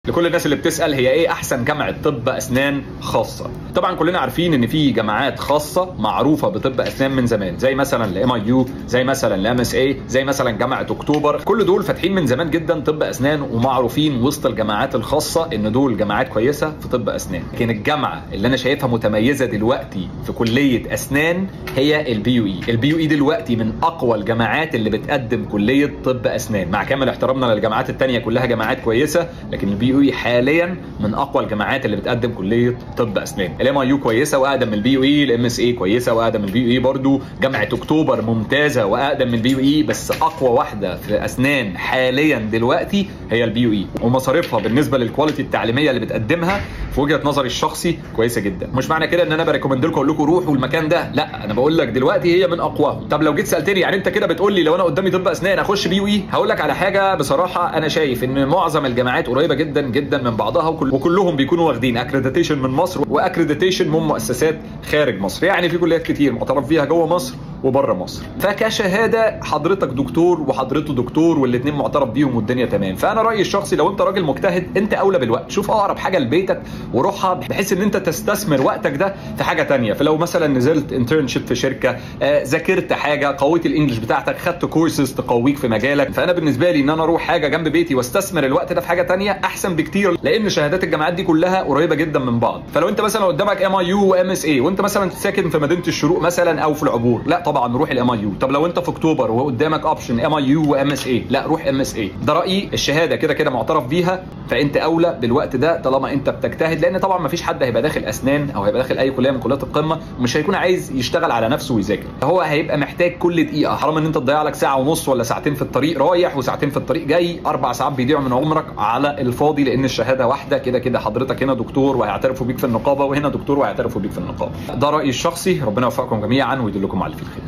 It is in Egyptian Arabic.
لكل الناس اللي بتسال هي ايه احسن جامعه طب اسنان خاصه طبعا كلنا عارفين ان في جامعات خاصه معروفه بطب اسنان من زمان زي مثلا الام اي يو زي مثلا الام اس اي زي مثلا جامعه اكتوبر كل دول فاتحين من زمان جدا طب اسنان ومعروفين وسط الجامعات الخاصه ان دول جامعات كويسه في طب اسنان لكن الجامعه اللي انا شايفها متميزه دلوقتي في كليه اسنان هي البي يو اي البي يو اي دلوقتي من اقوى الجامعات اللي بتقدم كليه طب اسنان مع كامل احترامنا للجامعات التانية كلها جامعات كويسه لكن البي يو اي حاليا من اقوى الجامعات اللي بتقدم كليه طب اسنان الام اي يو كويسه واقدم من البي يو اي الام اس اي كويسه واقدم من البي يو اي برضو جامعه اكتوبر ممتازه واقدم من البي يو اي بس اقوى واحده في اسنان حاليا دلوقتي هي البي يو اي ومصاريفها بالنسبه للكواليتي التعليميه اللي بتقدمها في وجهه نظري الشخصي كويسه جدا مش معنى كده ان انا بريكومند لكم اقول لكم روحوا المكان ده لا انا بقول لك دلوقتي هي من اقواهم طب لو جيت سالتني يعني انت كده بتقول لي لو انا قدامي طب اسنان اخش بي يو اي هقول لك على حاجه بصراحه انا شايف ان معظم الجامعات قريبه جدا جدا من بعضها وكل وكلهم بيكونوا واخدين اكريديتيشن من مصر واكريديتيشن من مؤسسات خارج مصر يعني في كليات كتير معترف فيها جوه مصر وبره مصر فكشهاده حضرتك دكتور وحضرته دكتور والاثنين معترف بيهم والدنيا تمام فانا رايي الشخصي لو انت راجل مجتهد انت اولى بالوقت شوف اقرب حاجه لبيتك وروحها بحيث ان انت تستثمر وقتك ده في حاجه تانية فلو مثلا نزلت انترنشيب في شركه آه ذاكرت حاجه قويت الانجليش بتاعتك خدت كورسز تقويك في مجالك فانا بالنسبه لي ان انا اروح حاجه جنب بيتي واستثمر الوقت ده في حاجه تانية احسن بكتير لان شهادات الجامعات دي كلها قريبه جدا من بعض فلو انت مثلا قدامك ام اي يو وام اس اي وانت مثلا ساكن في مدينه الشروق مثلا او في العبور لا طبعا روح الام اي يو طب لو انت في اكتوبر وقدامك اوبشن ام اي يو وام اس اي لا روح ام اس اي ده رايي الشهاده كده كده معترف بيها فانت اولى بالوقت ده طالما انت بتجتهد لان طبعا ما فيش حد هيبقى داخل اسنان او هيبقى داخل اي كليه من كليات القمه ومش هيكون عايز يشتغل على نفسه ويذاكر هو هيبقى محتاج كل دقيقه حرام ان انت تضيع لك ساعه ونص ولا ساعتين في الطريق رايح وساعتين في الطريق جاي اربع ساعات بيضيعوا من عمرك على الفاضي لان الشهاده واحده كده كده حضرتك هنا دكتور وهيعترفوا بيك في النقابه وهنا دكتور وهيعترفوا بيك في النقابه ده رايي الشخصي ربنا يوفقكم جميعا ويدلكم على اللي فيه الخير